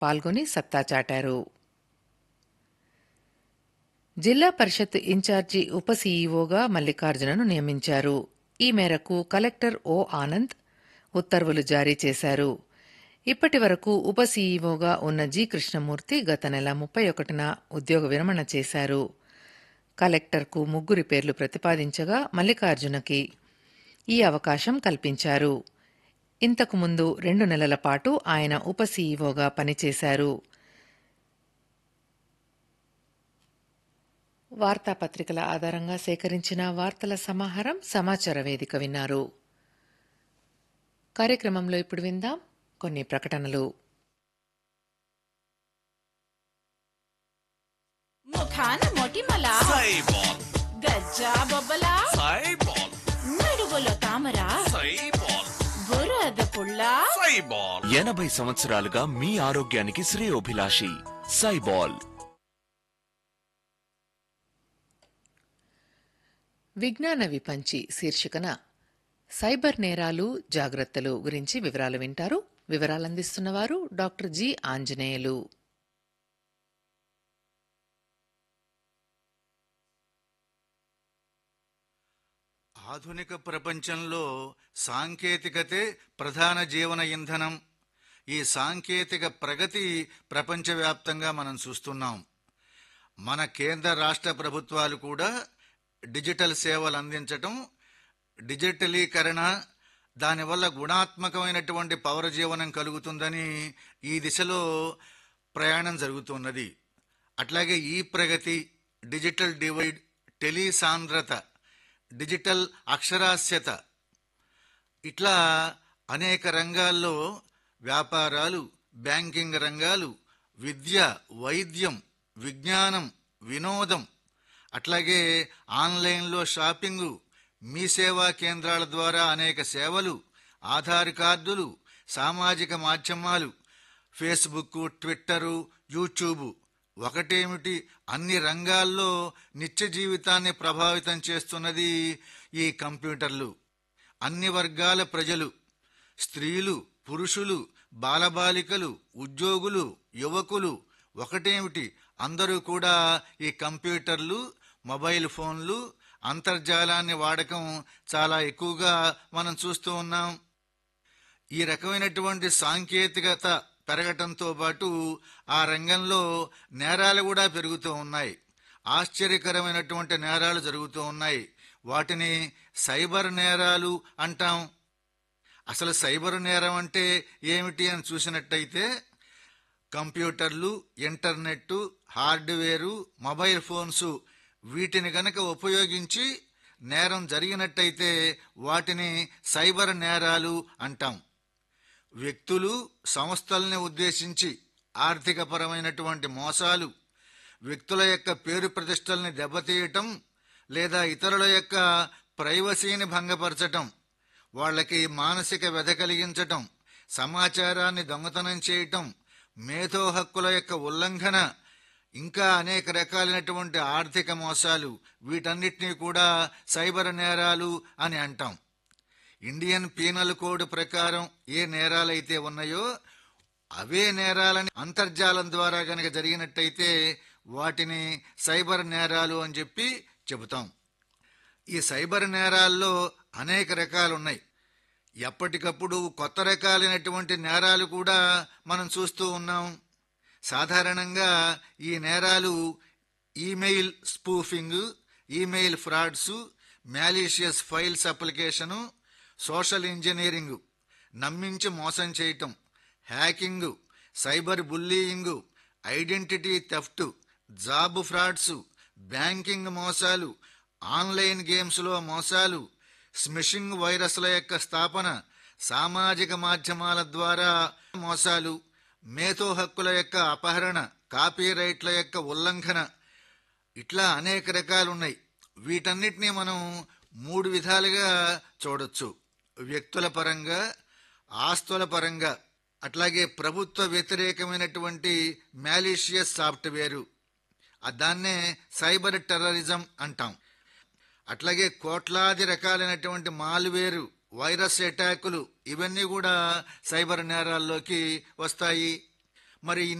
పాల్గొని సత్తా చాటారు జిల్లా పరిషత్ ఇన్ఛార్జి ఉప సీఈఓగా మల్లికార్జునను నియమించారు ఈ మేరకు కలెక్టర్ ఓ ఆనంద్ ఉత్తర్వులు జారీ చేశారు ఇప్పటి వరకు ఉప సీఈఓగా ఉన్న జి కృష్ణమూర్తి గత నెల ముప్పై ఒకటిన ఉద్యోగ విరమణ చేశారు కలెక్టర్కు ముగ్గురి పేర్లు ప్రతిపాదించగా మల్లికార్జునకి ఈ అవకాశం కల్పించారు ఇంతకు ముందు రెండు నెలల పాటు ఆయన ఉప సీఈఓగా పనిచేశారు వార్తాపత్రికల ఆధారంగా సేకరించిన వార్తల సమాహారం సమాచార వేదిక విన్నారు కార్యక్రమంలో ఇప్పుడు విందాం కొన్ని ప్రకటనలు ముఖాన మొటిమల సైబాల్ గజ్జా బొబ్బల సైబాల్ నడుగులో తామర సైబాల్ బురద పుల్ల సైబాల్ ఎనభై సంవత్సరాలుగా మీ ఆరోగ్యానికి శ్రేయోభిలాషి సైబాల్ విజ్ఞాన విపంచి శీర్షికన సైబర్ నేరాలు జాగ్రత్తలు గురించి వివరాలు వింటారు వివరాలు అందిస్తున్నవారు డాక్టర్ జి ఆంజనేయులు ఆధునిక ప్రపంచంలో సాంకేతికతే ప్రధాన జీవన ఇంధనం ఈ సాంకేతిక ప్రగతి ప్రపంచవ్యాప్తంగా మనం చూస్తున్నాం మన కేంద్ర రాష్ట్ర ప్రభుత్వాలు కూడా డిజిటల్ సేవలు అందించటం డిజిటలీకరణ దానివల్ల గుణాత్మకమైనటువంటి పౌర జీవనం కలుగుతుందని ఈ దిశలో ప్రయాణం జరుగుతున్నది అట్లాగే ఈ ప్రగతి డిజిటల్ డివైడ్ టెలిసాంద్రత డిజిటల్ అక్షరాస్యత ఇట్లా అనేక రంగాల్లో వ్యాపారాలు బ్యాంకింగ్ రంగాలు విద్య వైద్యం విజ్ఞానం వినోదం అట్లాగే ఆన్లైన్లో షాపింగు మీ సేవా కేంద్రాల ద్వారా అనేక సేవలు ఆధార్ కార్డులు సామాజిక మాధ్యమాలు ఫేస్బుక్ ట్విట్టరు యూట్యూబ్ ఒకటేమిటి అన్ని రంగాల్లో నిత్య జీవితాన్ని ప్రభావితం చేస్తున్నది ఈ కంప్యూటర్లు అన్ని వర్గాల ప్రజలు స్త్రీలు పురుషులు బాలబాలికలు ఉద్యోగులు యువకులు ఒకటేమిటి అందరూ కూడా ఈ కంప్యూటర్లు మొబైల్ ఫోన్లు అంతర్జాలాన్ని వాడకం చాలా ఎక్కువగా మనం చూస్తూ ఉన్నాం ఈ రకమైనటువంటి సాంకేతికత పెరగటంతో పాటు ఆ రంగంలో నేరాలు కూడా పెరుగుతూ ఉన్నాయి ఆశ్చర్యకరమైనటువంటి నేరాలు జరుగుతూ ఉన్నాయి వాటిని సైబర్ నేరాలు అంటాం అసలు సైబర్ నేరం అంటే ఏమిటి అని చూసినట్టయితే కంప్యూటర్లు ఇంటర్నెట్ హార్డ్వేరు మొబైల్ ఫోన్స్ వీటిని గనక ఉపయోగించి నేరం జరిగినట్టయితే వాటిని సైబర్ నేరాలు అంటాం వ్యక్తులు సంస్థల్ని ఉద్దేశించి ఆర్థికపరమైనటువంటి మోసాలు వ్యక్తుల యొక్క పేరు ప్రతిష్టల్ని దెబ్బతీయటం లేదా ఇతరుల యొక్క ప్రైవసీని భంగపరచటం వాళ్ళకి మానసిక వ్యధ కలిగించటం సమాచారాన్ని దొంగతనం చేయటం మేధో హక్కుల యొక్క ఉల్లంఘన ఇంకా అనేక రకాలైనటువంటి ఆర్థిక మోసాలు వీటన్నిటినీ కూడా సైబర్ నేరాలు అని అంటాం ఇండియన్ పీనల్ కోడ్ ప్రకారం ఏ నేరాలైతే ఉన్నాయో అవే నేరాలని అంతర్జాలం ద్వారా గనక జరిగినట్టయితే వాటిని సైబర్ నేరాలు అని చెప్పి చెబుతాం ఈ సైబర్ నేరాల్లో అనేక రకాలు ఉన్నాయి ఎప్పటికప్పుడు కొత్త రకాలైనటువంటి నేరాలు కూడా మనం చూస్తూ ఉన్నాం సాధారణంగా ఈ నేరాలు email spoofing email frauds malicious files application social engineering నమ్మించి మోసం చేయటం hacking cyber bullying identity theft job frauds banking మోసాలు ఆన్లైన్ గేమ్స్లో మోసాలు స్మిషింగ్ వైరస్ల యొక్క స్థాపన సామాజిక మాధ్యమాల ద్వారా మోసాలు మేధో హక్కుల యొక్క అపహరణ కాపీరైట్ల యొక్క ఉల్లంఘన ఇట్లా అనేక రకాలున్నాయి వీటన్నిటినీ మనం మూడు విధాలుగా చూడొచ్చు వ్యక్తుల పరంగా ఆస్తుల పరంగా అట్లాగే ప్రభుత్వ వ్యతిరేకమైనటువంటి మ్యాలీషియస్ సాఫ్ట్వేరు ఆ దాన్నే సైబర్ టెర్రరిజం అంటాం అట్లాగే కోట్లాది రకాలైనటువంటి మాల్వేరు వైరస్ అటాకులు ఇవన్నీ కూడా సైబర్ నేరాల్లోకి వస్తాయి మరి